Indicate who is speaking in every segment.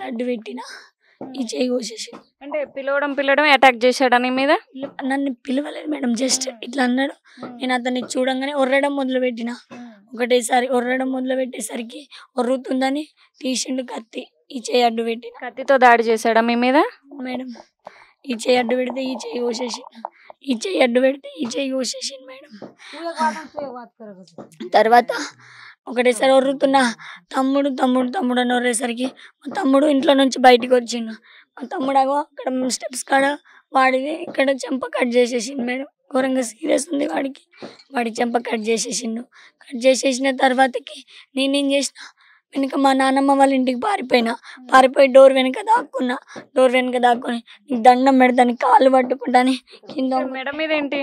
Speaker 1: ఇట్లా అడ్డు పెట్టిన ఈ చేయి కోసేసి
Speaker 2: అంటే పిలవడం పిలవడం అటాక్ చేశాడా నీ మీద
Speaker 1: నన్ను పిలవలేదు మేడం జస్ట్ ఇట్లా అన్నాడు నేను అతన్ని చూడంగానే ఒర్రడం మొదలు పెట్టిన ఒకటేసారి ఒర్రడం మొదలు పెట్టేసరికి ఒర్రుతుందని తీసిండు కత్తి ఈ చేయి అడ్డు పెట్టిన
Speaker 2: కత్తితో దాడి చేశాడా మీ మీద
Speaker 1: మేడం ఈ చేయి అడ్డు పెడితే ఈ చేయి కోసేసి ఈ చేయి అడ్డు పెడితే ఈ చేయి కోసేసింది మేడం తర్వాత ఒకటేసారి ఒర్రుతున్నా తమ్ముడు తమ్ముడు తమ్ముడు అని ఒర్రేసరికి మా తమ్ముడు ఇంట్లో నుంచి బయటికి వచ్చిండు మా తమ్ముడు అగో అక్కడ స్టెప్స్ కాడ వాడిది ఇక్కడ చెంప కట్ చేసేసిండు మేడం ఘోరంగా సీరియస్ ఉంది వాడికి వాడి చెంప కట్ చేసేసిండు కట్ చేసేసిన తర్వాతకి నేనేం చేసిన వెనుక మా నాన్నమ్మ వాళ్ళ ఇంటికి పారిపోయినా పారిపోయి డోర్ వెనుక దాక్కున్నా డోర్ వెనుక దాక్కుని నీకు దండం పెడతాను కాళ్ళు పట్టుకుంటాని కింద
Speaker 2: మెడ మీద ఏంటి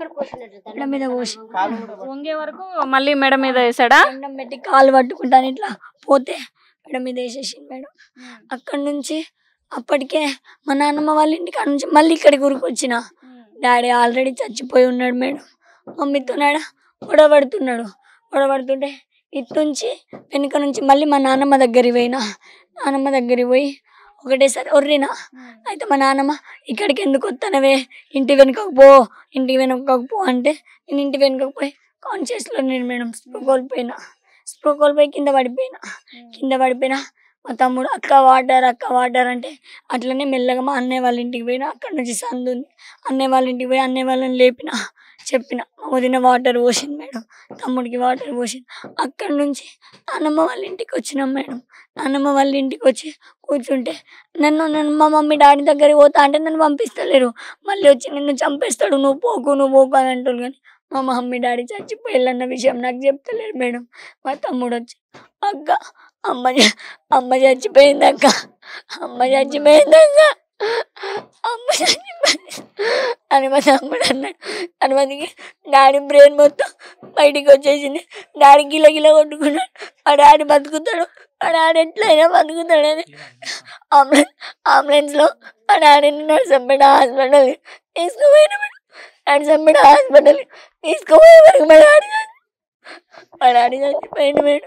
Speaker 1: మెడ మీద పోసి
Speaker 2: వంగే వరకు మళ్ళీ మెడ మీద వేసాడా
Speaker 1: దండం పెట్టి కాళ్ళు పట్టుకుంటాను ఇట్లా పోతే మెడ మీద వేసేసింది మేడం అక్కడి నుంచి అప్పటికే మా నాన్నమ్మ వాళ్ళ ఇంటికి కాడ నుంచి మళ్ళీ ఇక్కడికి ఊరికొచ్చిన డాడీ ఆల్రెడీ చచ్చిపోయి ఉన్నాడు మేడం మమ్మీతో నాడ గొడవడుతున్నాడు గొడవడుతుంటే ఇటు నుంచి వెనుక నుంచి మళ్ళీ మా నాన్నమ్మ దగ్గరికి పోయినా నాన్నమ్మ దగ్గరికి పోయి ఒకటేసారి ఒర్రినా అయితే మా నాన్నమ్మ ఇక్కడికి ఎందుకు వస్తానవే ఇంటి వెనుకకు పో ఇంటి వెనుకకు పో అంటే నేను ఇంటి వెనుకకు పోయి కాన్షియస్లో నేను మేడం స్ప్రూ కోల్పోయినా స్ప్రూ కోల్పోయి కింద పడిపోయినా కింద పడిపోయినా మా తమ్ముడు అక్క వాటర్ అక్క వాటర్ అంటే అట్లనే మెల్లగా మా అన్నయ్య వాళ్ళ ఇంటికి పోయినా అక్కడ నుంచి సందు ఉంది అన్నయ్య వాళ్ళ ఇంటికి పోయి అన్నయ్య వాళ్ళని లేపిన చెప్పిన మా వదిన వాటర్ పోసింది మేడం తమ్ముడికి వాటర్ పోసింది అక్కడి నుంచి నాన్నమ్మ వాళ్ళ ఇంటికి వచ్చినాం మేడం నాన్నమ్మ వాళ్ళ ఇంటికి వచ్చి కూర్చుంటే నన్ను నన్ను మా మమ్మీ డాడీ దగ్గరికి పోతా అంటే నన్ను పంపిస్తలేరు మళ్ళీ వచ్చి నిన్ను చంపేస్తాడు నువ్వు పోకు నువ్వు పోకు అని అంటారు కానీ మా మమ్మీ డాడీ చచ్చిపోయాలన్న విషయం నాకు చెప్తలేరు మేడం మా తమ్ముడు వచ్చి అక్క అమ్మ చ- అమ్మ చచ్చిపోయింది అక్క అమ్మ చచ్చిపోయింది అక్క అమ్మ చచ్చిపోయింది అని మా తమ్ముడు అన్నాడు తర్వాతకి డాడీ బ్రెయిన్ మొత్తం బయటికి వచ్చేసింది డాడీ గిల గిల కొట్టుకున్నాడు మా డాడీ బతుకుతాడు మా డాడీ ఎట్లయినా బతుకుతాడని అంబులెన్స్ అంబులెన్స్లో మా డాడీని నర్సంపేట హాస్పిటల్ తీసుకుపోయిన నర్సంపేట హాస్పిటల్ తీసుకుపోయే వరకు మా డాడీ చచ్చి- మా డాడీ చచ్చిపోయింది మేడం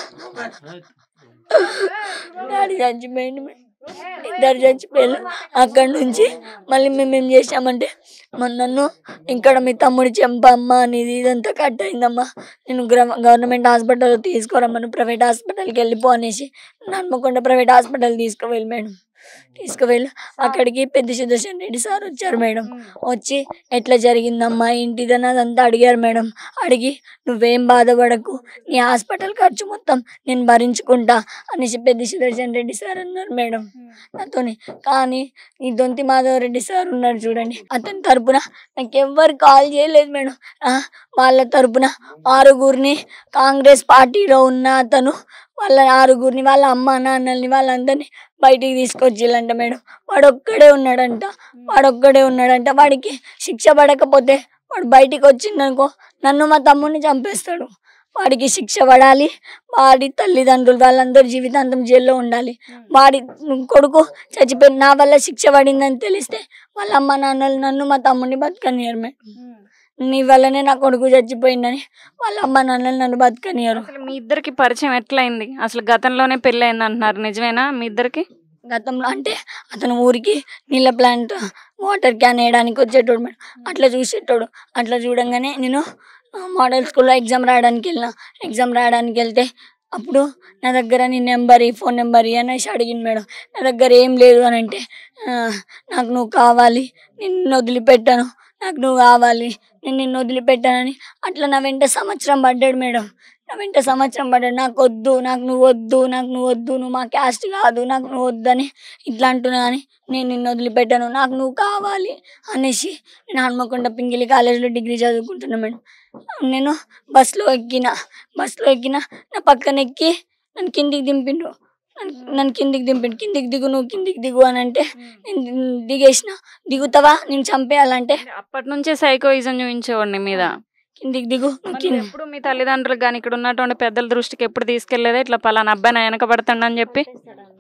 Speaker 1: డాడీ చచ్చిపోయింది మేడం ఇద్దరు చచ్చిపోయారు అక్కడి నుంచి మళ్ళీ మేము ఏం చేసామంటే మొన్న నన్ను ఇక్కడ మీ తమ్ముడి చెంపమ్మ అనేది ఇదంతా కట్ అయిందమ్మా నేను గ్ర- గవర్నమెంట్ హాస్పిటల్ తీసుకోరమ్మను ప్రైవేట్ హాస్పిటల్కి వెళ్ళిపో అనేసి నమ్మకుండా ప్రైవేట్ హాస్పిటల్ తీసుకువెళ్ళి మేడం తీసుకువెళ్ళి అక్కడికి పెద్ద సుదర్శన్ రెడ్డి సార్ వచ్చారు మేడం వచ్చి ఎట్లా జరిగిందమ్మా ఏంటిదని అదంతా అడిగారు మేడం అడిగి నువ్వేం బాధపడకు నీ హాస్పిటల్ ఖర్చు మొత్తం నేను భరించుకుంటా అనేసి పెద్ద సుదర్శన్ రెడ్డి సార్ అన్నారు మేడం నాతోని కానీ ఈ దొంతి మాధవ రెడ్డి సార్ ఉన్నారు చూడండి అతని తరపున నాకు ఎవ్వరు కాల్ చేయలేదు మేడం ఆ, వాళ్ళ తరపున ఆరుగురిని కాంగ్రెస్ పార్టీలో ఉన్న అతను వాళ్ళ ఆరుగురిని వాళ్ళ అమ్మ నాన్నల్ని వాళ్ళందరినీ బయటికి తీసుకొచ్చిల్లంట మేడం వాడు ఒక్కడే ఉన్నాడంట వాడు ఒక్కడే ఉన్నాడంట వాడికి శిక్ష పడకపోతే వాడు బయటికి వచ్చిందనుకో నన్ను మా తమ్ముడిని చంపేస్తాడు వాడికి శిక్ష పడాలి వాడి తల్లిదండ్రులు వాళ్ళందరూ జీవితాంతం జైల్లో ఉండాలి వాడి కొడుకు చచ్చిపోయి నా వల్ల శిక్ష పడిందని తెలిస్తే వాళ్ళ అమ్మ నాన్నలు నన్ను మా తమ్ముడిని బతకనియరు మేడం నీ వల్లనే నా కొడుకు చచ్చిపోయిందని వాళ్ళ అమ్మ నాన్నలు నన్ను బతకనియరు
Speaker 2: అసలు మీ ఇద్దరికి పరిచయం ఎట్లయింది అసలు గతంలోనే పెళ్ళి అయింది అంటున్నారు నిజమేనా మీ ఇద్దరికి
Speaker 1: గతంలో అంటే అతను ఊరికి నీళ్ళ ప్లాంట్ వాటర్ క్యాన్ వేయడానికి వచ్చేటోడు మేడం అట్లా చూసేటోడు అట్లా చూడంగానే నేను మోడల్ స్కూల్లో ఎగ్జామ్ రాయడానికి వెళ్ళిన ఎగ్జామ్ రాయడానికి వెళ్తే అప్పుడు నా దగ్గర నీ నెంబర్ ఈ ఫోన్ నెంబర్ ఈ అనేసి అడిగింది మేడం నా దగ్గర ఏం లేదు అని అంటే "ఆ, నాకు నువ్వు కావాలి నిన్ను వదిలిపెట్టాను నాకు నువ్వు కావాలి నేను నిన్ను వదిలిపెట్టానని అట్లా నా వెంట సంవత్సరం పడ్డాడు మేడం నా వెంట సంవత్సరం పడ్డాడు నాకు వద్దు నాకు నువ్వు వద్దు నాకు నువ్వు వద్దు నువ్వు మా క్యాస్ట్ కాదు నాకు నువ్వు వద్దని ఇట్లా అంటున్నా అని నేను నిన్ను వదిలిపెట్టాను నాకు నువ్వు కావాలి అనేసి నేను హన్మకొండ పింగిలి కాలేజీలో డిగ్రీ చదువుకుంటున్నా మేడం నేను బస్సులో ఎక్కిన బస్సులో ఎక్కిన నా పక్కన ఎక్కి నన్ను కిందికి దింపిండు నన్ను- నన్ను కిందికి దింపిండు కిందికి దిగు నువ్వు కిందికి దిగు అని అంటే నేను దిగేసిన దిగుతావా నేను చంపేయాలంటే
Speaker 2: అప్పటి నుంచే సైకోయిజం చూపించేవాడిని మీద
Speaker 1: కిందికి దిగు నువ్వు
Speaker 2: మరి
Speaker 1: కింద
Speaker 2: ఎప్పుడు మీ తల్లిదండ్రులకు కానీ ఇక్కడ ఉన్నటువంటి పెద్దల దృష్టికి ఎప్పుడు తీసుకెళ్లేదా ఇట్లా పలానా అబ్బాయి నా వెనక పడుతుండని చెప్పి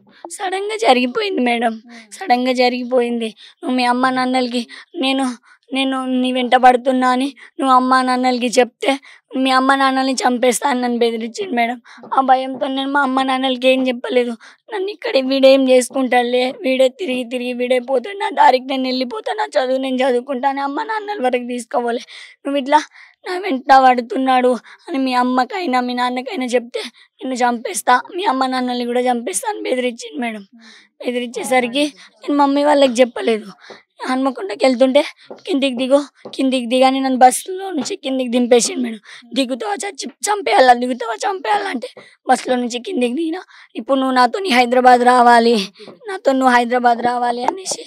Speaker 1: సడన్ గా జరిగిపోయింది మేడం సడన్ గా జరిగిపోయింది నువ్వు మీ అమ్మ నాన్నలకి నేను నేను నీ వెంట పడుతున్నా అని నువ్వు అమ్మ నాన్నలకి చెప్తే మీ అమ్మ నాన్నల్ని చంపేస్తా అని నన్ను బెదిరించింది మేడం ఆ భయంతో నేను మా అమ్మ నాన్నలకి ఏం చెప్పలేదు నన్ను ఇక్కడ వీడేం చేసుకుంటాడులే వీడే తిరిగి తిరిగి వీడే పోతాడు నా దారికి నేను వెళ్ళిపోతా నా చదువు నేను చదువుకుంటాను అమ్మ నాన్నల వరకు తీసుకోవాలి నువ్వు ఇట్లా నా వెంట పడుతున్నాడు అని మీ అమ్మకైనా మీ నాన్నకైనా చెప్తే నిన్ను చంపేస్తా మీ అమ్మ నాన్నల్ని కూడా చంపేస్తా అని బెదిరించింది మేడం బెదిరించేసరికి నేను మమ్మీ వాళ్ళకి చెప్పలేదు హన్మకొండకి వెళ్తుంటే కిందికి దిగు కిందికి దిగాని నన్ను బస్సులో నుంచి కిందికి దింపేసిండు మేడం దిగుతావా చచ్చి చంపేయాలా దిగుతావా చంపేయాలంటే బస్సులో నుంచి కిందికి దిగిన ఇప్పుడు నువ్వు నాతో నీ హైదరాబాద్ రావాలి నాతో నువ్వు హైదరాబాద్ రావాలి అనేసి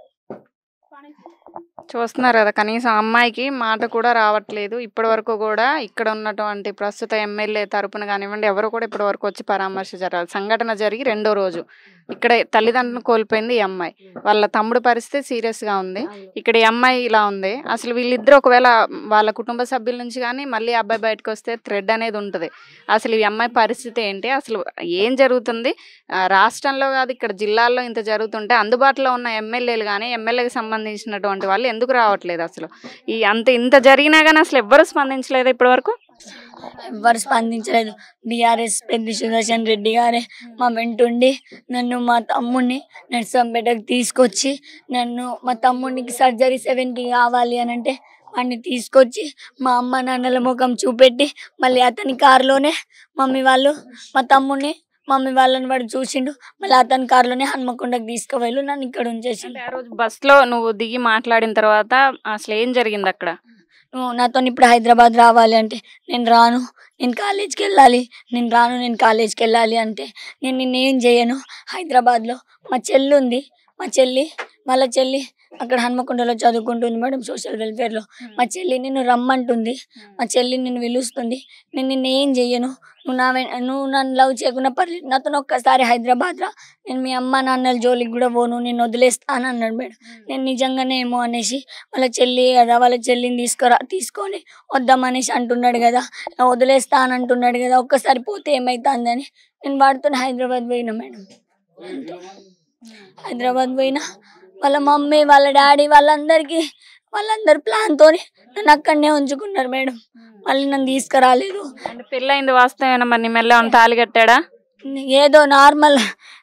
Speaker 2: చూస్తున్నారు కదా కనీసం అమ్మాయికి మాట కూడా రావట్లేదు ఇప్పటి వరకు కూడా ఇక్కడ ఉన్నటువంటి ప్రస్తుత ఎమ్మెల్యే తరపున కానివ్వండి ఎవరు కూడా ఇప్పటి వరకు వచ్చి పరామర్శ జరగాలి సంఘటన జరిగి రెండో రోజు ఇక్కడ తల్లిదండ్రులను కోల్పోయింది ఈ అమ్మాయి వాళ్ళ తమ్ముడు పరిస్థితి serious గా ఉంది ఇక్కడ ఈ అమ్మాయి ఇలా ఉంది అసలు వీళ్ళిద్దరు ఒకవేళ వాళ్ళ కుటుంబ సభ్యుల నుంచి కానీ మళ్ళీ అబ్బాయి బయటకు వస్తే థ్రెడ్ అనేది ఉంటుంది అసలు ఈ అమ్మాయి పరిస్థితి ఏంటి అసలు ఏం జరుగుతుంది ఆ, రాష్ట్రంలో కాదు ఇక్కడ జిల్లాల్లో ఇంత జరుగుతుంటే అందుబాటులో ఉన్న ఎమ్మెల్యేలు కానీ ఎమ్మెల్యేకి సంబంధించినటువంటి వాళ్ళు ఎందుకు రావట్లేదు అసలు ఈ అంత ఇంత జరిగినా కానీ అసలు ఎవ్వరు స్పందించలేదు ఇప్పటి వరకు
Speaker 1: ఎవ్వరు స్పందించలేదు బీఆర్ఎస్ పెద్ద సుదర్శన్ రెడ్డి గారే మా వెంటుండి నన్ను మా తమ్ముడిని నర్సంపేటకు తీసుకొచ్చి నన్ను మా తమ్ముడికి సర్జరీ సెవెన్కి కావాలి అని అంటే వాడిని తీసుకొచ్చి మా అమ్మ నాన్నల ముఖం చూపెట్టి మళ్ళీ అతని కారులోనే మమ్మీ వాళ్ళు మా తమ్ముడిని మమ్మీ వాళ్ళని వాడు చూసిండు మళ్ళీ అతని కారులోనే హన్మకొండకు తీసుకువెళ్ళు నన్ను ఇక్కడ ఉంచేసిండు
Speaker 2: అంటే ఆ రోజు బస్సులో నువ్వు దిగి మాట్లాడిన తర్వాత అసలు ఏం జరిగింది అక్కడ
Speaker 1: నువ్వు నాతో ఇప్పుడు హైదరాబాద్ రావాలి అంటే నేను రాను నేను కాలేజ్కి వెళ్ళాలి నేను రాను నేను కాలేజ్కి వెళ్ళాలి అంటే నేను నిన్నేం చేయను హైదరాబాద్లో మా చెల్లి ఉంది మా చెల్లి వాళ్ళ చెల్లి అక్కడ హన్మకొండలో చదువుకుంటుంది మేడం సోషల్ వెల్ఫేర్లో మా చెల్లి నిన్ను రమ్మంటుంది మా చెల్లి నిన్ను పిలుస్తుంది నేను నిన్ను ఏం చెయ్యను నువ్వు నా వె- నువ్వు నన్ను లవ్ చేయకుండా పర్లేదు నాతో ఒక్కసారి హైదరాబాద్ రా నేను మీ అమ్మ నాన్నల జోలికి కూడా పోను నేను వదిలేస్తాను అన్నాడు మేడం నేను నిజంగానే ఏమో అనేసి వాళ్ళ చెల్లి కదా వాళ్ళ చెల్లిని తీసుకురా తీసుకొని వద్దామనేసి అంటున్నాడు కదా నా వదిలేస్తా అని అంటున్నాడు కదా ఒక్కసారి పోతే ఏమవుతుందని నేను వాడుతున్న హైదరాబాద్ పోయినా మేడం అంతే హైదరాబాద్ పోయినా వాళ్ళ మమ్మీ వాళ్ళ డాడీ వాళ్ళందరికీ వాళ్ళందరి ప్లాన్తో నన్ను అక్కడనే ఉంచుకున్నారు మేడం మళ్ళీ నన్ను తీసుకురాలేదు
Speaker 2: అంటే పెళ్ళయింది వాస్తవేనా మరి నీ మెల్ల తాళి కట్టాడా
Speaker 1: ఏదో నార్మల్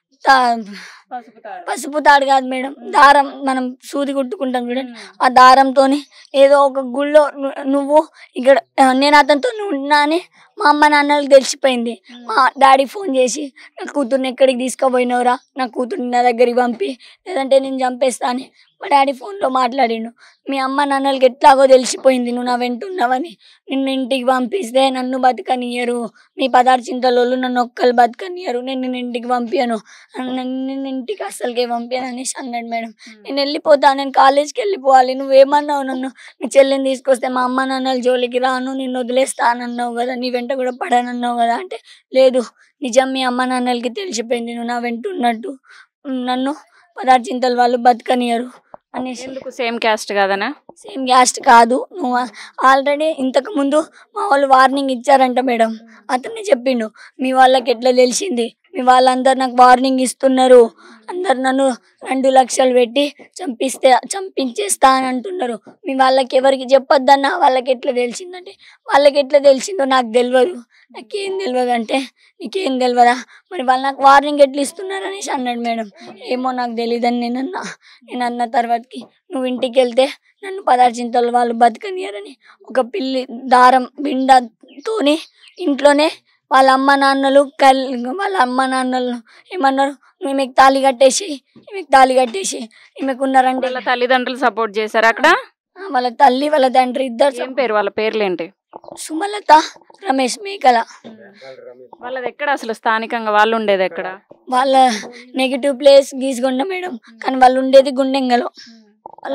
Speaker 1: పసుపు తాడు కాదు మేడం దారం మనం సూది కుట్టుకుంటాం చూడండి ఆ దారంతో ఏదో ఒక గుళ్ళో ను- నువ్వు ఇక్కడ ఆ, నేను అతనితో ఉన్నా అని మా అమ్మ నాన్నలకు తెలిసిపోయింది మా డాడీ ఫోన్ చేసి నా కూతుర్ని ఎక్కడికి తీసుకుపోయినవురా నా కూతుర్ని నా దగ్గరికి పంపి లేదంటే నేను చంపేస్తా అని మా డాడీ ఫోన్లో మాట్లాడిండు మీ అమ్మ నాన్నలకి ఎట్లాగో తెలిసిపోయింది నువ్వు నా వెంట ఉన్నావని నిన్ను ఇంటికి పంపిస్తే నన్ను బతకనియరు మీ పదార్థింతలోళ్ళు నన్ను ఒక్కరు బతకనియరు నేను నిన్ను ఇంటికి పంపాను నిన్ను ఇంటికి అస్సలకే పంపాను అనేసి అన్నాడు మేడం నేను వెళ్ళిపోతా నేను కాలేజ్కి వెళ్ళిపోవాలి నువ్వేమన్నావు నన్ను మీ చెల్లిని తీసుకొస్తే మా అమ్మ నాన్నల జోలికి రాను నిన్ను వదిలేస్తానన్నావు కదా నీ వెంట కూడా పడనన్నావు కదా అంటే లేదు నిజం మీ అమ్మ నాన్నలకి తెలిసిపోయింది నువ్వు నా వెంట ఉన్నట్టు నన్ను పదార్థింతలు వాళ్ళు బతకనియరు అనేసి
Speaker 2: ఎందుకు సేమ్ క్యాస్ట్ కాదనా
Speaker 1: సేమ్ క్యాస్ట్ కాదు నువ్వు ఆల్రెడీ ఇంతకు ముందు మా వాళ్ళు వార్నింగ్ ఇచ్చారంట మేడం అతనే చెప్పిండు మీ వాళ్ళకి ఎట్లా తెలిసింది మీ వాళ్ళందరు నాకు వార్నింగ్ ఇస్తున్నారు అందరు నన్ను రెండు లక్షలు పెట్టి చంపిస్తే చంపించేస్తా అని అంటున్నారు మీ వాళ్ళకి ఎవరికి చెప్పొద్దన్న వాళ్ళకి ఎట్లా తెలిసిందంటే వాళ్ళకి ఎట్లా తెలిసిందో నాకు తెలియదు నాకేం తెలియదు అంటే నీకేం తెలియదా మరి వాళ్ళు నాకు వార్నింగ్ ఎట్లా ఇస్తున్నారు అనేసి అన్నాడు మేడం ఏమో నాకు తెలియదని నేను అన్నా నేను అన్న తర్వాతకి నువ్వు ఇంటికి వెళ్తే నన్ను పదార్థింతలు వాళ్ళు బతకనియరని ఒక పిల్లి దారం బిండతోని ఇంట్లోనే వాళ్ళ అమ్మ నాన్నలు కల్ వాళ్ళ అమ్మ నాన్నలు ఏమన్నారు నువ్వు ఈమెకు తాళి కట్టేసి ఈమెకు తాళి కట్టేసి ఈమెకు ఉన్నారంటే
Speaker 2: వాళ్ళ తల్లిదండ్రులు సపోర్ట్ చేశారు అక్కడ
Speaker 1: ఆ, వాళ్ళ తల్లి వాళ్ళ తండ్రి ఇద్దరు
Speaker 2: ఏం పేరు వాళ్ళ పేర్లు ఏంటి
Speaker 1: సుమలత రమేష్ మేకల
Speaker 2: వాళ్ళది ఎక్కడ అసలు స్థానికంగా వాళ్ళు ఉండేది ఎక్కడ
Speaker 1: వాళ్ళ నెగిటివ్ ప్లేస్ గీసుకొండ మేడం కానీ వాళ్ళు ఉండేది గుండెంగలో వాళ్ళ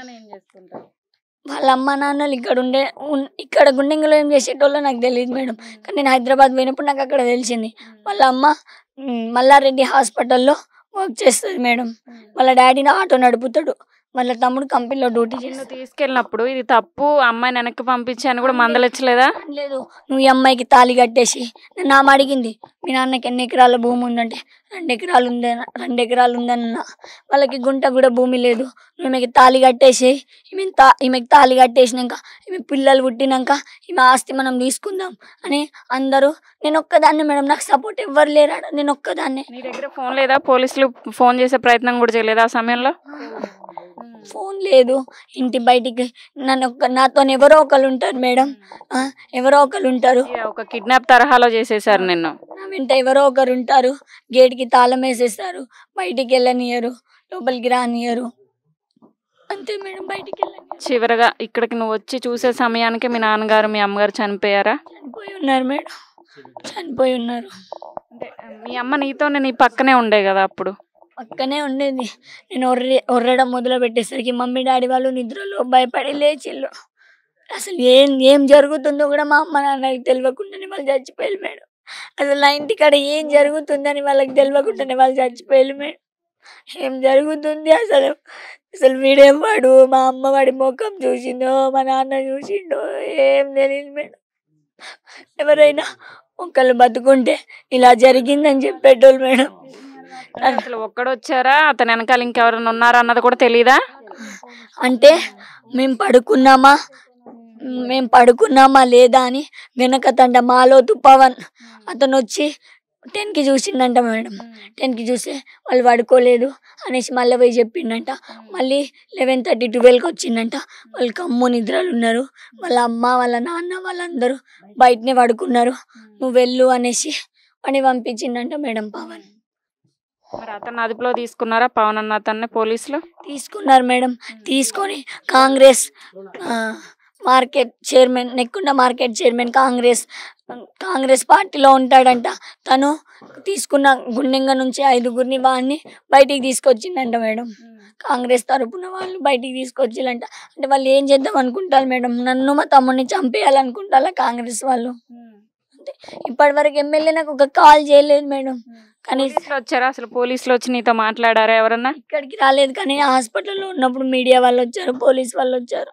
Speaker 1: వాళ్ళ అమ్మ నాన్నలు ఇక్కడ ఉండే ఉన్- ఇక్కడ గుండెంగలో ఏం చేసేటోళ్ళో నాకు తెలియదు మేడం కానీ నేను హైదరాబాద్ పోయినప్పుడు నాకు అక్కడ తెలిసింది వాళ్ళ అమ్మ మ్, మల్లారెడ్డి హాస్పిటల్లో వర్క్ చేస్తుంది మేడం వాళ్ళ డాడీని ఆటో నడుపుతాడు వాళ్ళ తమ్ముడు కంపెనీలో డ్యూటీ
Speaker 2: నిన్ను
Speaker 1: చేస్తాడు
Speaker 2: తీసుకెళ్ళినప్పుడు ఇది తప్పు అమ్మాయిని వెనక్కి పంపించి అని కూడా మందలిచ్చలేదా
Speaker 1: లేదు నువ్వు ఈ అమ్మాయికి తాళి కట్టేసి నన్ను ఆమె అడిగింది మీ నాన్నకి ఎన్ని ఎకరాల భూమి ఉందంటే రెండు ఎకరాలు ఉందన్న రెండు ఎకరాలు ఉందన్న వాళ్ళకి గుంట కూడా భూమి లేదు నువ్వు ఈమెకి తాళి కట్టేసి ఈమె తా ఈమెకి తాళి కట్టేసినాక ఈమె పిల్లలు పుట్టినాక ఈమె ఆస్తి మనం తీసుకుందాం అని అందరూ నేను ఒక్కదాన్ని మేడం నాకు సపోర్ట్ ఎవ్వరు లేరా నేను ఒక్కదాన్నే
Speaker 2: నీ దగ్గర ఫోన్ లేదా పోలీసులు ఫోన్ చేసే ప్రయత్నం కూడా చేయలేదా ఆ సమయంలో
Speaker 1: ఫోన్ లేదు ఇంటి బయటికి నన్ను ఒక్క నాతో ఎవరో ఒకరు ఉంటారు మేడం ఆ, ఎవరో ఒకరు ఉంటారు
Speaker 2: ఇక ఒక కిడ్నాప్ తరహాలో చేసేసారు నిన్ను
Speaker 1: నా వెంట ఎవరో ఒకరు ఉంటారు గేట్కి తాళం వేసేస్తారు బయటికి వెళ్ళనియరు లోపలికి రానియరు అంతే మేడం బయటికి వెళ్ళని
Speaker 2: చివరగా ఇక్కడికి నువ్వు వచ్చి చూసే సమయానికి మీ నాన్నగారు మీ అమ్మగారు చనిపోయారా
Speaker 1: చనిపోయి ఉన్నారు మేడం చనిపోయి ఉన్నారు
Speaker 2: అంటే మీ అమ్మ నీతోనే నీ పక్కనే ఉండే కదా అప్పుడు
Speaker 1: పక్కనే ఉండేది నేను ఒర్రే ఒర్రడం మొదలు పెట్టేసరికి మమ్మీ డాడీ వాళ్ళు నిద్రలో భయపడి లేచిళ్ళు అసలు ఏం ఏం జరుగుతుందో కూడా మా అమ్మ నాన్నకి తెలియకుండానే వాళ్ళు చచ్చిపోయారు మేడం అసలు నా ఇంటికాడ ఏం జరుగుతుందని వాళ్ళకి తెలియకుండానే వాళ్ళు చచ్చిపోయారు మేడం ఏం జరుగుతుంది అసలు అసలు వీడేం వాడు మా అమ్మ వాడి ముఖం చూసిందో మా నాన్న చూసిండో ఏం తెలియదు మేడం ఎవరైనా ఒకళ్ళు బతుకుంటే ఇలా జరిగిందని చెప్పేటోళ్ళు మేడం
Speaker 2: అసలు ఒక్కడొచ్చారా అతను వెనకాల ఇంకెవరైనా ఉన్నారా అన్నది కూడా తెలీదా
Speaker 1: అంటే మేము పడుకున్నామా మేము పడుకున్నామా లేదా అని వెనక తండ మాలోతు పవన్ అతను వచ్చి టెన్కి చూసిండంట మేడం టెన్కి చూస్తే వాళ్ళు పడుకోలేదు అనేసి మళ్ళీ పోయి చెప్పిండంట మళ్ళీ లెవెన్ థర్టీ ట్వెల్వ్కి వచ్చిండంట వాళ్ళు కమ్ము నిద్రలు ఉన్నారు వాళ్ళ అమ్మ వాళ్ళ నాన్న వాళ్ళందరూ బయటనే పడుకున్నారు నువ్వు వెళ్ళు అనేసి అని పంపించిండంట మేడం పవన్
Speaker 2: మరి అతను అదుపులో తీసుకున్నారా పవన్ అన్న అతన్ని పోలీసులు
Speaker 1: తీసుకున్నారు మేడం తీసుకొని కాంగ్రెస్ ఆ, market chairman Nekkonda market chairman Congress Congress పార్టీలో ఉంటాడంట తను తీసుకున్న గుండెంగ నుంచి ఐదుగురిని వాడిని బయటికి తీసుకొచ్చిండంట మేడం కాంగ్రెస్ తరపున వాళ్ళు బయటికి తీసుకొచ్చిరంట అంటే వాళ్ళు ఏం చేద్దాం అనుకుంటారు మేడం నన్ను మా తమ్ముడిని చంపేయాలనుకుంటారా కాంగ్రెస్ వాళ్ళు అంటే ఇప్పటివరకు ఎమ్మెల్యే నాకు ఒక కాల్ చేయలేదు మేడం కానీ
Speaker 2: పోలీసులు వచ్చారా అసలు పోలీసులు వచ్చి నీతో మాట్లాడారా ఎవరన్నా
Speaker 1: ఇక్కడికి రాలేదు కానీ హాస్పిటల్లో ఉన్నప్పుడు మీడియా వాళ్ళు వచ్చారు పోలీస్ వాళ్ళు వచ్చారు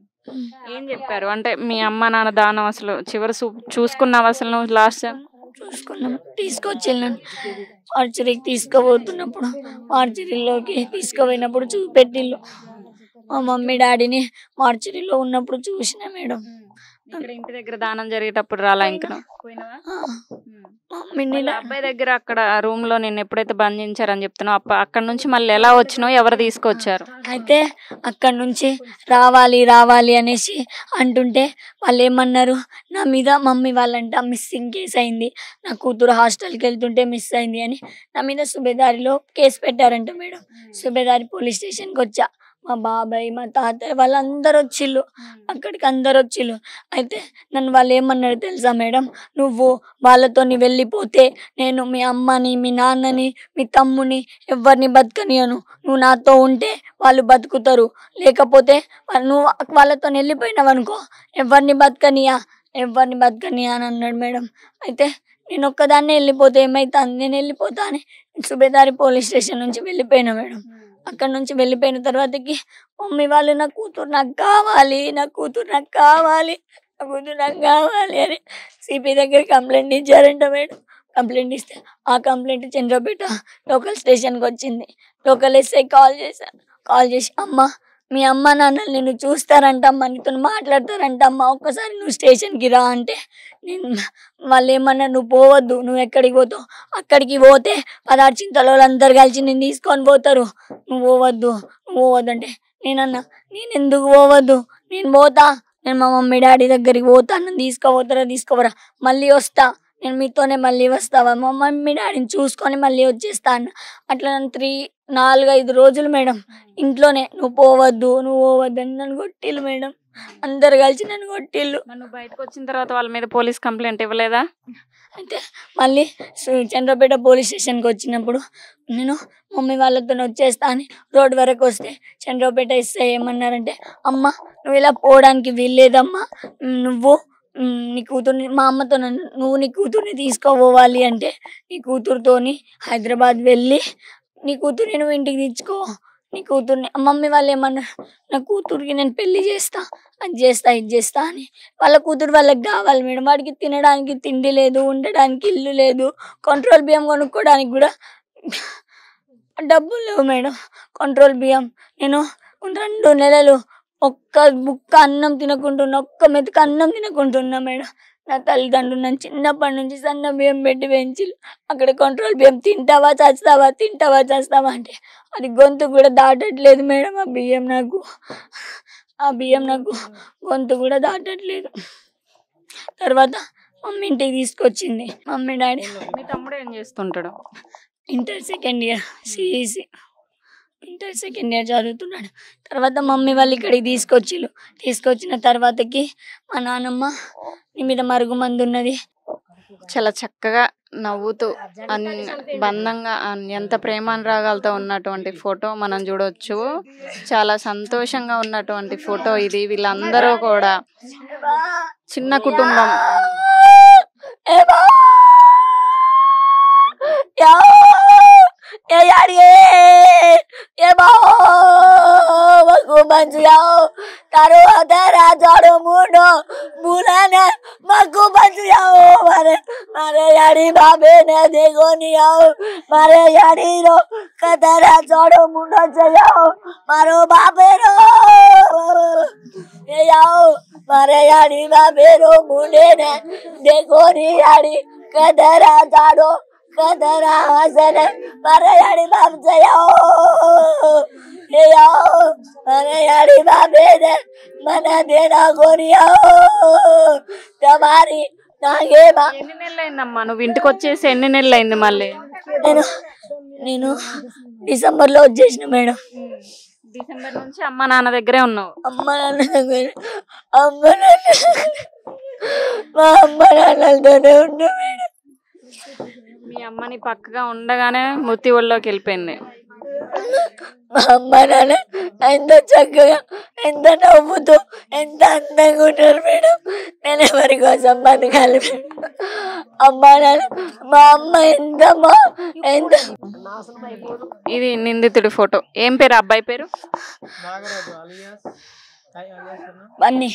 Speaker 2: ఏం చెప్పారు అంటే మీ అమ్మ నాన్న దానం అసలు చివరి చూ- చూసుకున్నావు అసలు నువ్వు లాస్ట్
Speaker 1: చూసుకున్నాం తీసుకొచ్చేళ్ళాను మార్చరీకి తీసుకుపోతున్నప్పుడు మార్చరీలోకి తీసుకుపోయినప్పుడు చూపెట్టిళ్ళు మా మమ్మీ డాడీని మార్చరీలో ఉన్నప్పుడు చూసిన మేడం
Speaker 2: ఇక్కడ ఇంటి దగ్గర దానం జరిగేటప్పుడు రాలా ఇంకా నువ్వు? పోయినావా?
Speaker 1: ఆ,
Speaker 2: ఉమ్.
Speaker 1: మమ్మీని
Speaker 2: వాళ్ళ అబ్బాయి దగ్గర అక్కడ రూమ్ లో నేను ఎప్పుడైతే బంధించారని చెప్తున్నావు అప్ప అక్కడ నుంచి మళ్ళీ ఎలా వచ్చినావు ఎవరు తీసుకొచ్చారు
Speaker 1: అయితే అక్కడ నుంచి రావాలి రావాలి అనేసి అంటుంటే వాళ్ళు ఏమన్నారు నా మీద మమ్మీ వాళ్ళంట మిస్సింగ్ కేసు అయింది నా కూతురు హాస్టల్కి వెళ్తుంటే మిస్ అయింది అని నా మీద సుబేదారిలో కేసు పెట్టారంట మేడం సుబేదారి పోలీస్ స్టేషన్కి వచ్చా మా బాబాయ్ మా తాతయ్య వాళ్ళందరూ వచ్చిళ్ళు అక్కడికి అందరు వచ్చిళ్ళు అయితే నన్ను వాళ్ళు ఏమన్నారు తెలుసా మేడం నువ్వు వాళ్ళతో వెళ్ళిపోతే నేను మీ అమ్మని మీ నాన్నని మీ తమ్ముని ఎవరిని బతకనియను నువ్వు నాతో ఉంటే వాళ్ళు బతుకుతారు లేకపోతే వా- నువ్వు వాళ్ళతో వెళ్ళిపోయినావు అనుకో ఎవరిని బతకనియా ఎవరిని బతకనియా అని అన్నాడు మేడం అయితే నేను ఒక్కదాన్నే వెళ్ళిపోతే ఏమైతుంది నేను వెళ్ళిపోతా అని సుబేదారి పోలీస్ స్టేషన్ నుంచి వెళ్ళిపోయినా మేడం అక్కడ నుంచి వెళ్ళిపోయిన తర్వాతకి మమ్మీ వాళ్ళు నా కూతురు నాకు కావాలి నా కూతురు నాకు కావాలి నా కూతురు నాకు కావాలి అని సిపి దగ్గర కంప్లైంట్ ఇచ్చారంట మేడం కంప్లైంట్ ఇస్తే ఆ కంప్లైంట్ చంద్రపేట లోకల్ స్టేషన్కి వచ్చింది లోకల్ ఎస్ఐ కాల్ చేశాను కాల్ చేసి అమ్మ మీ అమ్మ నాన్నలు నిన్ను చూస్తారంటమ్మా నీతో మాట్లాడతారంటమ్మా ఒక్కసారి నువ్వు స్టేషన్కి రా అంటే నేను వాళ్ళు ఏమన్నా నువ్వు పోవద్దు నువ్వు ఎక్కడికి పోతావు అక్కడికి పోతే పదహారు చింతలో అందరు కలిసి నేను తీసుకొని పోతారు నువ్వు పోవద్దు నువ్వు పోవద్దు అంటే నేనన్నా నేను ఎందుకు పోవద్దు నేను పోతా నేను మా మమ్మీ డాడీ దగ్గరికి పోతా నన్ను తీసుకుపోతారా తీసుకోవరా మళ్ళీ వస్తా నేను మీతోనే మళ్ళీ వస్తావా మా మమ్మీ డాడీని చూసుకొని మళ్ళీ వచ్చేస్తా అన్న అట్లా నన్ను త్రీ నాలుగైదు రోజులు మేడం ఇంట్లోనే నువ్వు పోవద్దు నువ్వు పోవద్దు అని నన్ను కొట్టిల్లు మేడం అందరు కలిసి నన్ను కొట్టిల్లు
Speaker 2: మరి నువ్వు బయటకు వచ్చిన తర్వాత వాళ్ళ మీద పోలీస్ కంప్లైంట్ ఇవ్వలేదా
Speaker 1: అయితే మళ్ళీ సు- చంద్రపేట పోలీస్ స్టేషన్కి వచ్చినప్పుడు నేను మమ్మీ వాళ్ళతో వచ్చేస్తా అని రోడ్ వరకు వస్తే చంద్రపేట ఇస్తే ఏమన్నారంటే అమ్మ నువ్వు ఇలా పోవడానికి వీల్లేదమ్మా నువ్వు మ్, నీ కూతుర్ని మా అమ్మతో నన్ను నువ్వు నీ కూతుర్ని తీసుకోపోవాలి అంటే నీ కూతురుతోని హైదరాబాద్ వెళ్ళి నీ కూతుర్ని నువ్వు ఇంటికి తెచ్చుకో నీ కూతుర్ని మమ్మీ వాళ్ళు ఏమన్నా నా కూతురికి నేను పెళ్లి చేస్తా అది చేస్తా ఇది చేస్తా అని వాళ్ళ కూతురు వాళ్ళకి కావాలి మేడం వాడికి తినడానికి తిండి లేదు ఉండడానికి ఇల్లు లేదు కంట్రోల్ బియ్యం కొనుక్కోవడానికి కూడా డబ్బులు లేవు మేడం కంట్రోల్ బియ్యం నేను రెండు నెలలు ఒక్క ముక్క అన్నం తినకుంటున్నా ఒక్క మెతుక అన్నం తినకుంటున్నా మేడం నా తల్లిదండ్రులు నన్ను చిన్నప్పటి నుంచి సన్న బియ్యం పెట్టి పెంచి అక్కడ కంట్రోల్ బియ్యం తింటావా చస్తావా తింటావా చస్తావా అంటే అది గొంతు కూడా దాటట్లేదు మేడం ఆ బియ్యం నాకు ఆ బియ్యం నాకు గొంతు కూడా దాటట్లేదు తర్వాత మమ్మీ ఇంటికి తీసుకొచ్చింది మమ్మీ డాడీ
Speaker 2: మీ తమ్ముడు ఏం చేస్తుంటాడు
Speaker 1: inter second year CEC inter second year చదువుతున్నాడు తర్వాత మమ్మీ వాళ్ళు ఇక్కడికి తీసుకొచ్చిళ్ళు తీసుకొచ్చిన తర్వాతకి మా నాన్నమ్మ నీ మీద మరుగు మందు ఉన్నది
Speaker 2: చాలా చక్కగా నవ్వుతూ అన్ బంధంగా అన్- ఎంత ప్రేమానురాగాలతో ఉన్నటువంటి ఫోటో మనం చూడొచ్చు చాలా సంతోషంగా ఉన్నటువంటి ఫోటో ఇది వీళ్ళందరూ కూడా చిన్న కుటుంబం
Speaker 1: ఏ బా యా ఏ యాడి ఏ బా మగు మంచిగా తరువాత రాజాడు మూడు బులాన మగు మంచిగా మరే మరే యాడి బాబే నే దేగోని ఆవు మరే యాడి రో కథ రాజాడు ముండో చేయో మరో బాబే రో ఏ యావు మరే యాడి బాబే రో ముండే నే దేగోని యాడి కథ రాజాడు కదరా హసన మరయాడి బాబు జయో ఏయో మరయాడి బాబేదే మన దేనా గోరియో తమారి నాగే బా
Speaker 2: ఎన్ని నెలలు అయిందమ్మా నువ్వు ఇంటికి వచ్చేసి ఎన్ని నెలలు అయింది మళ్ళీ
Speaker 1: నేను నేను డిసెంబర్లో వచ్చేసిన మేడం
Speaker 2: డిసెంబర్ నుంచి అమ్మ నాన్న దగ్గరే ఉన్నావు
Speaker 1: అమ్మ నాన్న దగ్గర అమ్మ నాన్న మా అమ్మ నాన్నలతోనే ఉన్నా మేడం
Speaker 2: మీ అమ్మని పక్కగా ఉండగానే ముత్తి ఒళ్ళోకి వెళ్ళిపోయింది
Speaker 1: మా అమ్మ నాన్న ఎంత చక్కగా ఎంత నవ్వుతూ ఎంత అందంగా ఉంటారు మేడం నేను ఎవరి కోసం బతకాలి మేడం అమ్మ నాన్న మా అమ్మ ఎంత మా ఎంత
Speaker 2: ఇది నిందితుడి ఫోటో ఏం పేరు అబ్బాయి పేరు
Speaker 3: నాగరాజు అలియాస్ అలియాస్ అన్న
Speaker 1: బన్నీ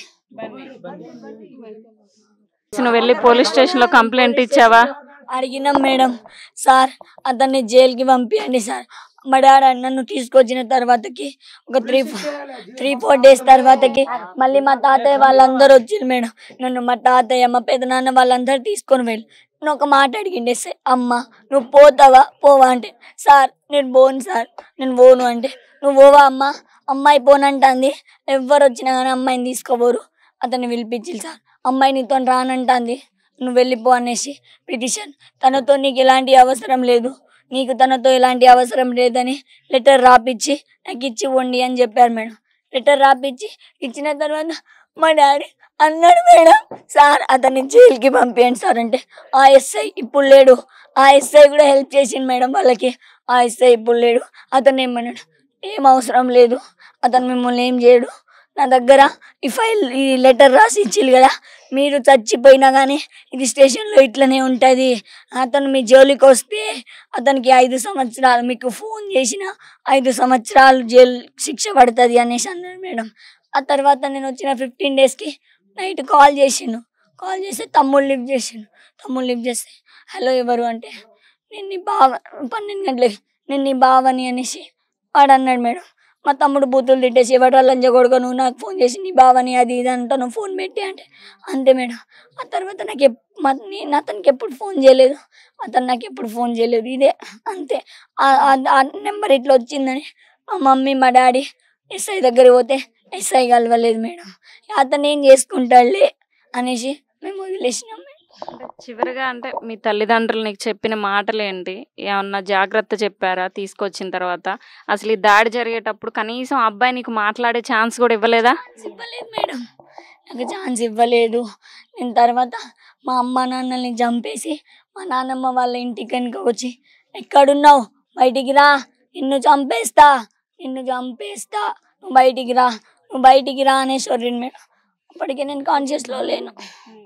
Speaker 2: నువ్వు వెళ్ళి పోలీస్ స్టేషన్ లో కంప్లైంట్ ఇచ్చావా
Speaker 1: అడిగినాం మేడం సార్ అతన్ని జైలుకి పంపించండి సార్ మా డాడీ నన్ను తీసుకొచ్చిన తర్వాతకి ఒక త్రీ త్రీ ఫోర్ డేస్ తర్వాతకి మళ్ళీ మా తాతయ్య వాళ్ళందరూ వచ్చింది మేడం నన్ను మా తాతయ్య మా పెదనాన్న వాళ్ళందరూ తీసుకొని వెళ్ళి నేను ఒక మాట అడిగిండే "సే- అమ్మ నువ్వు పోతావా పోవా అంటే సార్ నేను పోను సార్ నేను పోను అంటే నువ్వు పోవా అమ్మ అమ్మాయి పోనంటుంది ఎవ్వరు వచ్చినా కానీ అమ్మాయిని తీసుకోపోరు అతన్ని పిలిపించి సార్ అమ్మాయి నీతో రానంటుంది నువ్వు వెళ్ళిపో అనేసి పిటిషన్ తనతో నీకు ఎలాంటి అవసరం లేదు నీకు తనతో ఎలాంటి అవసరం లేదని లెటర్ రాపిచ్చి నాకు ఇచ్చి వండి అని చెప్పారు మేడం లెటర్ రాపిచ్చి ఇచ్చిన తర్వాత మా డాడీ అన్నాడు మేడం సార్ అతన్ని జైలుకి పంపించండి సార్ అంటే ఆ ఎస్ఐ ఇప్పుడు లేడు ఆ ఎస్ఐ కూడా హెల్ప్ చేసిండు మేడం వాళ్ళకి ఆ ఎస్ఐ ఇప్పుడు లేడు అతను ఏమన్నాడు ఏం అవసరం లేదు అతను మిమ్మల్ని ఏం చేయడు నా దగ్గర ఈ ఫైల్ ఈ లెటర్ రాసి ఇచ్చిల్లు కదా మీరు చచ్చిపోయినా కానీ ఇది స్టేషన్లో ఇట్లనే ఉంటుంది అతను మీ జోలికి వస్తే అతనికి ఐదు సంవత్సరాలు మీకు ఫోన్ చేసిన ఐదు సంవత్సరాలు జైలు శిక్ష పడుతుంది అనేసి అన్నాడు మేడం ఆ తర్వాత నేను వచ్చిన ఫిఫ్టీన్ డేస్కి నైట్ కాల్ చేసిండు కాల్ చేస్తే తమ్ముడు లిఫ్ట్ చేసిండు తమ్ముడు లిఫ్ట్ చేస్తే హలో ఎవరు అంటే నేను నీ బావ పన్నెండు గంటలకి నేను నీ బావని అనేసి వాడు అన్నాడు మేడం మా తమ్ముడు బూతులు తిట్టేసి ఎవడో లంజ కొడుకు నువ్వు నాకు ఫోన్ చేసి నీ బావని అది ఇది అంతా నువ్వు ఫోన్ పెట్టి అంటే అంతే మేడం ఆ తర్వాత నాకు ఎప్ మా నేను అతనికి ఎప్పుడు ఫోన్ చేయలేదు అతను నాకు ఎప్పుడు ఫోన్ చేయలేదు ఇదే అంతే ఆ- ఆ- ఆ నెంబర్ ఇట్లా వచ్చిందని మా మమ్మీ మా డాడీ ఎస్ఐ దగ్గర పోతే ఎస్ఐ కలవలేదు మేడం అతను ఏం చేసుకుంటాడులే అనేసి మేము వదిలేసినాం మేడం
Speaker 2: అంటే చివరిగా అంటే మీ తల్లిదండ్రులు నీకు చెప్పిన మాటలు ఏంటి ఏమన్నా జాగ్రత్త చెప్పారా తీసుకొచ్చిన తర్వాత అసలు ఈ దాడి జరిగేటప్పుడు కనీసం అబ్బాయి నీకు మాట్లాడే ఛాన్స్ కూడా ఇవ్వలేదా
Speaker 1: ఇవ్వలేదు మేడం నాకు ఛాన్స్ ఇవ్వలేదు నేను తర్వాత మా అమ్మ నాన్నల్ని చంపేసి మా నాన్నమ్మ వాళ్ళ ఇంటికి కనుక వచ్చి ఎక్కడున్నావు బయటికి రా నిన్ను చంపేస్తా నిన్ను చంపేస్తా నువ్వు బయటికి రా నువ్వు బయటికి రా అనేసి వర్రిండు మేడం అప్పటికే నేను కాన్షియస్లో లేను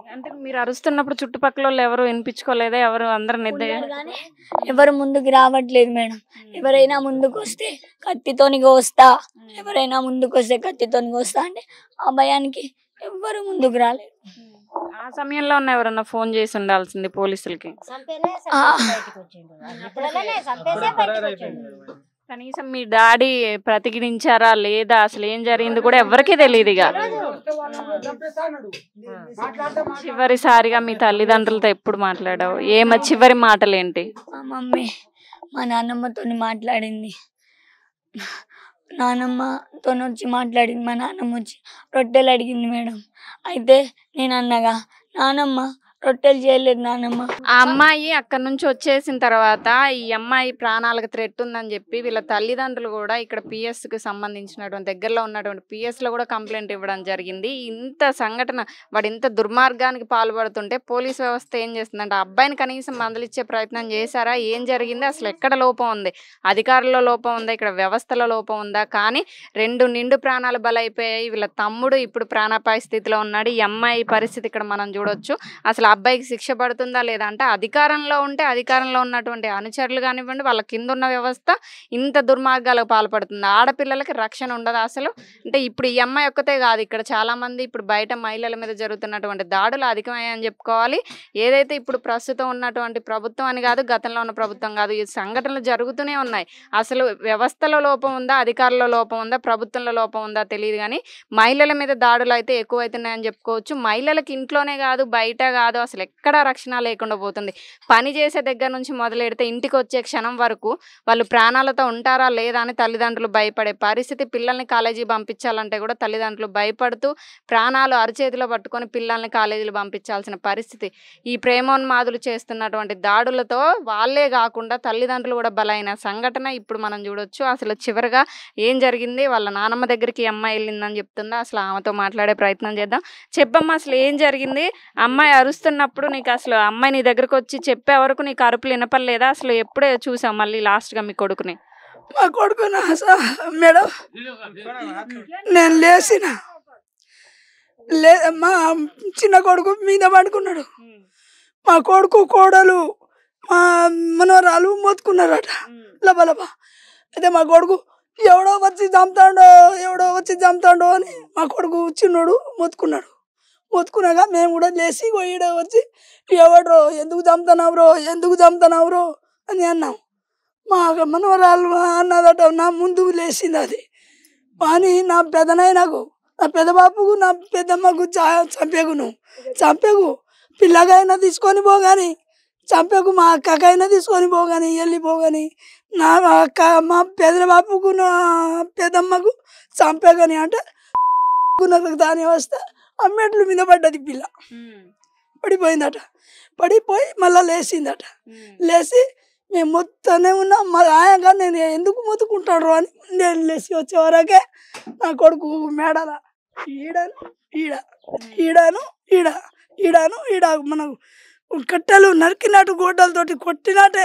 Speaker 2: అంటే మీరు అరుస్తున్నప్పుడు చుట్టుపక్కల వాళ్ళు ఎవరు వినిపించుకోలేదా ఎవరు అందరు నిద్ర
Speaker 1: ఉన్నారు కానీ ఎవరు ముందుకు రావట్లేదు మేడం ఎవరైనా ముందుకు వస్తే కత్తితోని కోస్తా ఎవరైనా ముందుకు వస్తే కత్తితోని కోస్తా అంటే ఆ భయానికి ఎవ్వరు ముందుకు రాలేదు
Speaker 2: ఆ సమయంలో ఉన్న ఎవరన్నా ఫోన్ చేసి ఉండాల్సింది పోలీసులకి
Speaker 1: ఆ.
Speaker 3: అప్పుడే ఫరారు అయిపోయింది మేడం.
Speaker 2: కనీసం మీ డాడీ ప్రతిఘటించారా లేదా అసలు ఏం జరిగింది కూడా ఎవరికీ తెలియదు ఇక చివరిసారిగా మీ తల్లిదండ్రులతో ఎప్పుడు మాట్లాడావు ఏమ చివరి మాటలు ఏంటి
Speaker 1: మా మమ్మీ మా నాన్నమ్మతో మాట్లాడింది నానమ్మతో వచ్చి మాట్లాడింది మా నాన్నమ్మ వచ్చి రొట్టెలు అడిగింది మేడం అయితే నేను అన్నగా నానమ్మ రొట్టెలు చేయలేదు నానమ్మ
Speaker 2: ఆ అమ్మాయి అక్కడ నుంచి వచ్చేసిన తర్వాత ఈ అమ్మాయి ప్రాణాలకు థ్రెట్ ఉందని చెప్పి వీళ్ళ తల్లిదండ్రులు కూడా ఇక్కడ PS కి సంబంధించినటువంటి దగ్గరలో ఉన్నటువంటి PS లో కూడా కంప్లైంట్ ఇవ్వడం జరిగింది ఇంత సంఘటన వాడు ఇంత దుర్మార్గానికి పాల్పడుతుంటే పోలీస్ వ్యవస్థ ఏం చేస్తుందంటే ఆ అబ్బాయిని కనీసం మందలిచ్చే ప్రయత్నం చేశారా ఏం జరిగింది అసలు ఎక్కడ లోపం ఉంది అధికారుల లోపం ఉందా ఇక్కడ వ్యవస్థలో లోపం ఉందా కానీ రెండు నిండు ప్రాణాలు బలైపోయాయి వీళ్ళ తమ్ముడు ఇప్పుడు ప్రాణాపాయ స్థితిలో ఉన్నాడు ఈ అమ్మాయి పరిస్థితి ఇక్కడ మనం చూడొచ్చు అసలు ఆ అబ్బాయికి శిక్ష పడుతుందా లేదా అంటే అధికారంలో ఉంటే అధికారంలో ఉన్నటువంటి అనుచరులు కానివ్వండి వాళ్ళ కింద ఉన్న వ్యవస్థ ఇంత దుర్మార్గాలకు పాల్పడుతుంది ఆడపిల్లలకి రక్షణ ఉండదు అసలు అంటే ఇప్పుడు ఈ అమ్మాయి ఒక్కతే కాదు ఇక్కడ చాలా మంది ఇప్పుడు బయట మహిళల మీద జరుగుతున్నటువంటి దాడులు అధికమయ్యాయని చెప్పుకోవాలి ఏదైతే ఇప్పుడు ప్రస్తుతం ఉన్నటువంటి ప్రభుత్వం అని కాదు గతంలో ఉన్న ప్రభుత్వం కాదు ఈ సంఘటనలు జరుగుతూనే ఉన్నాయి అసలు వ్యవస్థలో లోపం ఉందా అధికారుల లోపం ఉందా ప్రభుత్వంలో లోపం ఉందా తెలియదు కానీ మహిళల మీద దాడులు అయితే ఎక్కువైతున్నాయని చెప్పుకోవచ్చు మహిళలకు ఇంట్లోనే కాదు బయట కాదు అసలు ఎక్కడా రక్షణ లేకుండా పోతుంది పని చేసే దగ్గర నుంచి మొదలెడితే ఇంటికి వచ్చే క్షణం వరకు వాళ్ళు ప్రాణాలతో ఉంటారా లేదా అని తల్లిదండ్రులు భయపడే పరిస్థితి పిల్లల్ని కాలేజీ పంపించాలంటే కూడా తల్లిదండ్రులు భయపడుతూ ప్రాణాలు అరచేతిలో పట్టుకొని పిల్లల్ని కాలేజీలు పంపించాల్సిన పరిస్థితి ఈ ప్రేమోన్మాదులు చేస్తున్నటువంటి దాడులతో వాళ్ళే కాకుండా తల్లిదండ్రులు కూడా బలైన సంఘటన ఇప్పుడు మనం చూడొచ్చు అసలు చివరిగా ఏం జరిగింది వాళ్ళ నానమ్మ దగ్గరికి ఈ అమ్మాయి వెళ్ళిందని చెప్తుందా అసలు ఆమెతో మాట్లాడే ప్రయత్నం చేద్దాం చెప్పమ్మా అసలు ఏం జరిగింది అమ్మాయి అరుస్తున్నప్పుడు నీకు అసలు అమ్మాయి నీ దగ్గరకు వచ్చి చెప్పే వరకు నీకు అరుపులు వినపడలేదా అసలు ఎప్పుడే చూసావు మళ్ళీ లాస్ట్గా మీ కొడుకుని
Speaker 4: మా కొడుకు నా స- మేడం నేను లేచిన లే మా చిన్న కొడుకు మీద పడుకున్నాడు మా కొడుకు కోడలు మా మనవరాలు మొత్తుకున్నారట లబలబ అయితే మా కొడుకు ఎవడో వచ్చి చంపుతాడో ఎవడో వచ్చి చంపుతాడో అని మా కొడుకు చిన్నోడు మొత్తుకున్నాడు మొత్తుకున్నాక మేము కూడా లేచి ఈడ వచ్చి ఎవడో ఎందుకు చంపుతున్నావురో ఎందుకు చంపుతున్నావురో అని అన్నాం మా మనవరాలు అన్నదట నా ముందు లేచింది అది కానీ నా పెదనాయనకు నా పెద్ద బాపుకు నా పెద్దమ్మకు చా చంపేకు నువ్వు చంపేకు పిల్లకైనా తీసుకొని పోగాని చంపేకు మా అక్కకైనా తీసుకొని పోగాని వెళ్ళిపోగాని నా అక్క మా పెద్ద బాపుకు నా పెద్దమ్మకు చంపేగాని అంటే నాకు దాని వస్తే ఆ మెట్ల మీద పడ్డది పిల్ల పడిపోయిందట పడిపోయి మళ్ళీ లేచిందట లేచి మేము మొత్తనే ఉన్నాం మరి ఆయనగా నేను ఎందుకు మొత్తుకుంటాడు అని నేను లేచి వచ్చే వరకే నా కొడుకు మేడల ఈడను ఈడ ఈడను ఈడ ఈడను ఈడ మనకు కట్టెలు నరికినట్టు గోడ్డలతోటి కొట్టినట్టే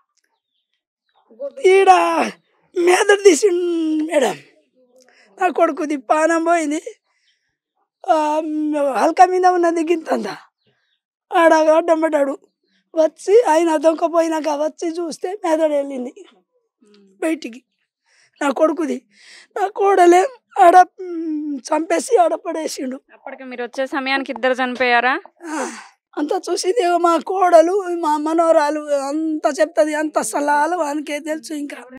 Speaker 4: ఈడ మేదడు తీసి మేడం నా కొడుకుది పానం పోయింది ఆ, హల్కా మీద ఉన్నది గింతంతా ఆడ అడ్డం పడ్డాడు వచ్చి ఆయన దొంకపోయినాక వచ్చి చూస్తే మెదడు వెళ్ళింది బయటికి నా కొడుకుది నా కోడలేం ఆడ మ్, చంపేసి ఆడ పడేసిండు
Speaker 2: అప్పటికి మీరు వచ్చే సమయానికి ఇద్దరు చనిపోయారా
Speaker 4: ఆ, అంతా చూసింది మా కోడలు మా మనోరాలు అంత చెప్తుంది అంత సలహాలు వానికే తెలుసు ఇంకా